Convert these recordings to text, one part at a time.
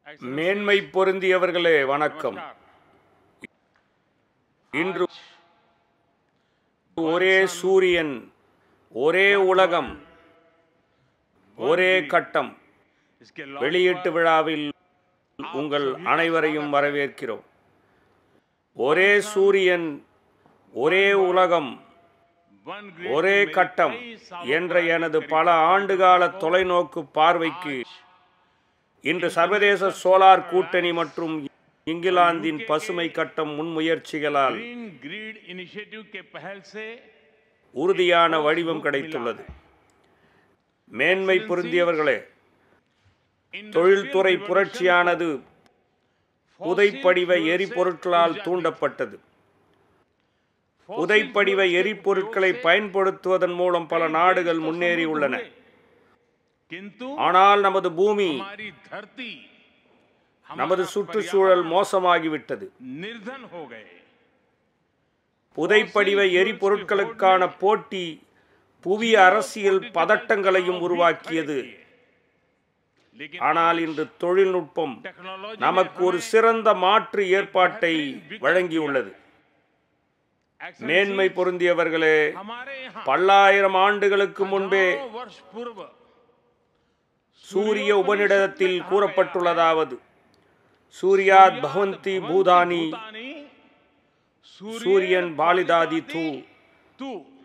மேன்மை பொருந்தியவர்களே வணக்கம் இன்று ஒரே சூரியன் ஒரே உலகம் ஒரே கட்டம் इसके வெளியீட்டு விழாவில் உங்கள் அனைவரையும் வரவேற்கிறோம் ஒரே சூரியன் ஒரே உலகம் वन ஒரே கட்டம் என்ற எனது பல ஆண்டுகால தொலைநோக்கு பார்வைக்கு இன்று சர்வதேச சோலார் கூட்டணி மற்றும் இங்கிலாந்தின் பசுமை கட்டம் முன்முயற்சிகளால் ग्रीन ग्रीड इनिशिएटिव के पहल से உறுதியான வடிவம் கிடைத்துள்ளது மேன்மை பொருந்தியவர்களே தொழில்துறை புரட்சியானது புதைப்படிவ எரிபொருட்களால் தூண்டப்பட்டது புதைப்படிவ எரிபொருட்களை பயன்படுத்துவதன் மூலம் பல நாடுகள் முன்னேறியுள்ளன किंतु ஆனால் நமது பூமி हमारी धरती நமது சுற்றுச்சூழல் மோசமாகிவிட்டது निर्धन हो गए புதைப்படிவ எரிபொருட்களுக்கான போட்டி புவி அரசியல் பதட்டங்களையும் உருவாக்கியது लेकिन ஆனால் இன்று தொழில்நுட்பம் टेक्नोलॉजी நமக்கு ஒரு சிறந்த மாற்று ஏற்பாட்டை வழங்கியுள்ளது மேன்மை பொருந்தியவர்களே हमारे यहाँ பல்லாயிரம் ஆண்டுகளுக்கு முன்பே हजारों वर्ष पूर्व சூரிய உபநிடதத்தில் கூறப்பட்டுள்ளதாவது சூர்யாத் பகவந்தி பூதானி भूतानी सूर्य சூரியன் பாலிதாதி தூ तू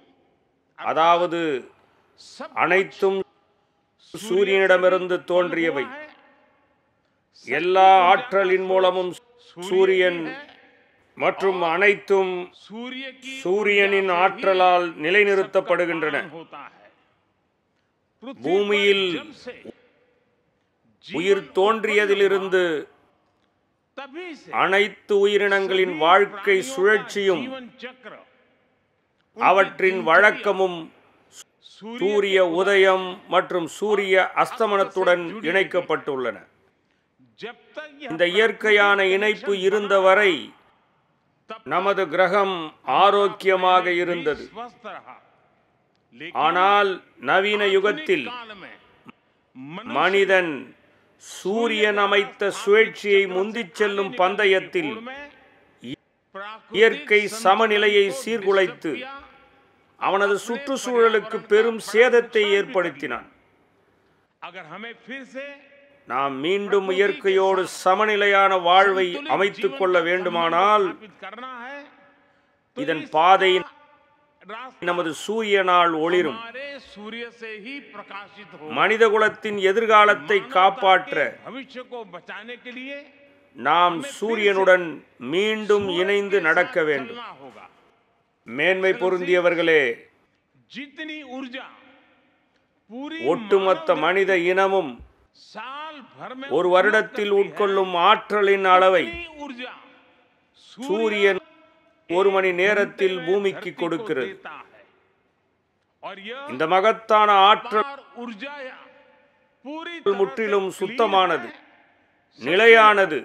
அதாவது सब அனைத்தும் சூரியனிடமிருந்து தோன்றியவை எல்லா ஆற்றலின் மூலமும் சூரியன் மற்றும் அனைத்தும் सूर्य की சூரியனின் ஆற்றலால் நிலைநிறுத்தப்படுகின்றன होता है पृथ्वी பூமியில் जब से உயிர் தோன்றியதிலிருந்து तभी से அனைத்து உயிரினங்களின் வாழ்க்கை சுழற்சியும் जीवन चक्र அவற்றின் வழக்கமும் सूर्य சூரிய உதயம் மற்றும் சூரிய அஸ்தமனத்துடன் இணைக்கப்பட்டுள்ளன जब तक यह இந்த இயற்கையான இணைப்பு இருந்தவரை நமது கிரகம் ஆரோக்கியமாக இருந்தது स्वस्थ रहा लेकिन ஆனால் நவீன யுகத்தில் काल में மனிதன் சூரியன் அமைத்த சுழற்சியை முந்திச் செல்லும் பந்தயத்தில் में இயற்கை சமநிலையை சீர்குலைத்து அவனது சுற்றுச்சூழலுக்கு பெரும் சேதத்தை ஏற்படுத்தினான் अगर हमें फिर से நாம் மீண்டும் இயற்கையோடு சமநிலையான வாழ்வை அமைத்துக் கொள்ள வேண்டுமானால் स्थापित करना है இதன் பாதை रास्ता நமது சூரியனால் ஒளிரும் हमारे सूर्य से ही प्रकाशित हो மனிதகுலத்தின் எதிர்காலத்தை காப்பாற்ற भविष्य को बचाने के लिए நாம் சூரியனுடன் மீண்டும் இணைந்து நடக்க வேண்டும் चलना होगा மேன்மை பொருந்தியவர்களே जितनी ऊर्जा पूरी ஒட்டுமொத்த மனித இனமும் साल भर में ஒரு வருடத்தில் உட்கொள்ளும் ஆற்றலின் அளவை उतनी ऊर्जा சூரியன் ஒரு மணி நேரத்தில் பூமிக்கு கொடுக்கிறது देता है और यह இந்த மகத்தான ஆற்றல் और ऊर्जा पूरी முற்றிலும் சுத்தமானது நிலையானது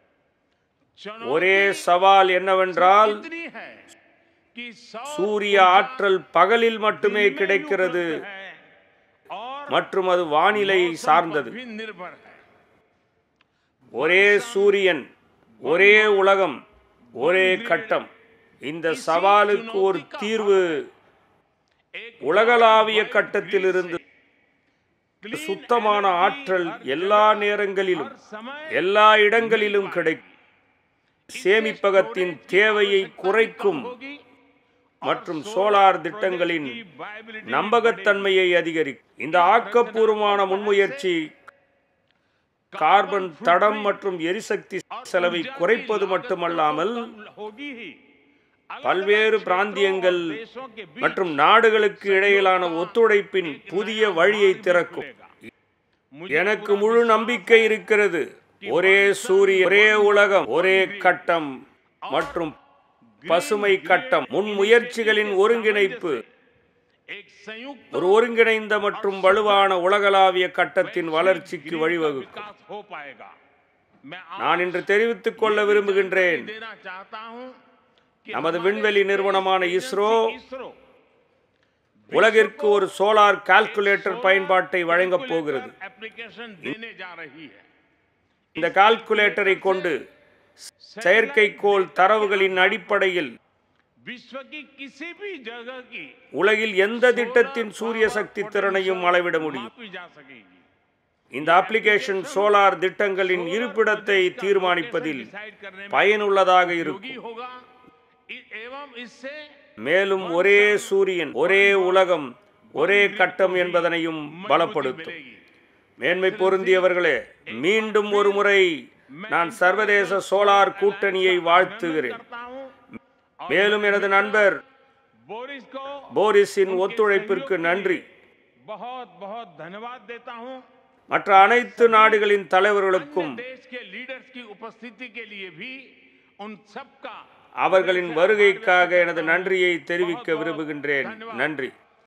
चुनौती ஒரே சவால் என்னவென்றால் इतनी है कि सौर சூரிய ஆற்றல் பகலில் மட்டுமே கிடைக்கிறது है और மற்றும் அது வானிலையை சார்ந்தது भी निर्भर है ஒரே சூரியன் ஒரே உலகம் ஒரே கட்டம் இந்த சவாலுக்கு ஒரு தீர்வு एक உலகளாவிய கட்டத்திலிருந்து சுத்தமான ஆற்றல் எல்லா நேரங்களிலும் समय எல்லா இடங்களிலும் கிடைக்கும் சேமிப்பகத்தின் தேவையை குறைக்கும் होगी மற்றும் சோலார் திட்டங்களின் viability நம்பகத்தன்மையை அதிகரிக்கும் இந்த ஆக்கப்பூர்வமான முன்முயற்சி கார்பன் தடம் மற்றும் எரிசக்தி செலவை குறைப்பது மட்டுமல்லாமல் होगी ही பல்வேறு பிராந்தியங்கள் देशों के बीच மற்றும் நாடுகளுக்கு இடையிலான ஒத்துழைப்பின் புதிய வழியை திறக்கும் எனக்கு முழு நம்பிக்கை இருக்கிறது ஒரே சூரிய ஒரே உலகம் ஒரே கட்டம் மற்றும் பசுமை கட்டம் முன்முயற்சிகளின் ஒருங்கிணைப்பு एक संयुक्त ஒரு ஒருங்கிணைந்த மற்றும் வலுவான உலகளாவிய கட்டத்தின் வளர்ச்சிக்கு வழிவகுக்கும் विकास हो पाएगा मैं आप நான் இன்று தெரிவித்துக் கொள்ள விரும்புகின்றேன் देना चाहता हूं कि நமது விண்வெளி நிறுவனமான இஸ்ரோ इसरो உலகிற்கு ஒரு சோலார் கால்குலேட்டர் பயன்பாட்டை வழங்கப் போகிறது एप्लीकेशन देने जा रही है இந்த கால்குலேட்டரை கொண்டு செயற்கைக்கோள் தரவுகளின் அடிப்படையில் विश्व की किसी भी जगह की உலகில் எந்த திட்டத்தின் சூரிய சக்தி திறனையும் அளவிட முடியும் मापी जा सकेगी இந்த அப்ளிகேஷன் சோலார் திட்டங்களின் இருப்பிடத்தை தீர்மானிப்பதில் பயனுள்ளதாக இருக்கும் योगी होगा इ- एवं इससे மேலும் ஒரே சூரியன் ஒரே உலகம் ஒரே கட்டம் என்பதனையும் मजबूती பலப்படுத்தும் मिलेगी மேன்மை பொருந்தியவர்களே மீண்டும் ஒரு முறை நான் சர்வதேச சோலார் கூட்டணியை வாழ்த்துகிறேன் करता हूं மேலும் எனது நண்பர் बोरिस को போரிஸின் ஒத்துழைப்பிற்கு நன்றி बहुत बहुत धन्यवाद देता हूं மற்ற அனைத்து நாடுகளின் தலைவர்களுக்கும் देश के लीडर्स की उपस्थिति के लिए भी उन सबका அவர்களின் வருகைக்காக எனது நன்றியை தெரிவிக்க விரும்புகின்றேன் நன்றி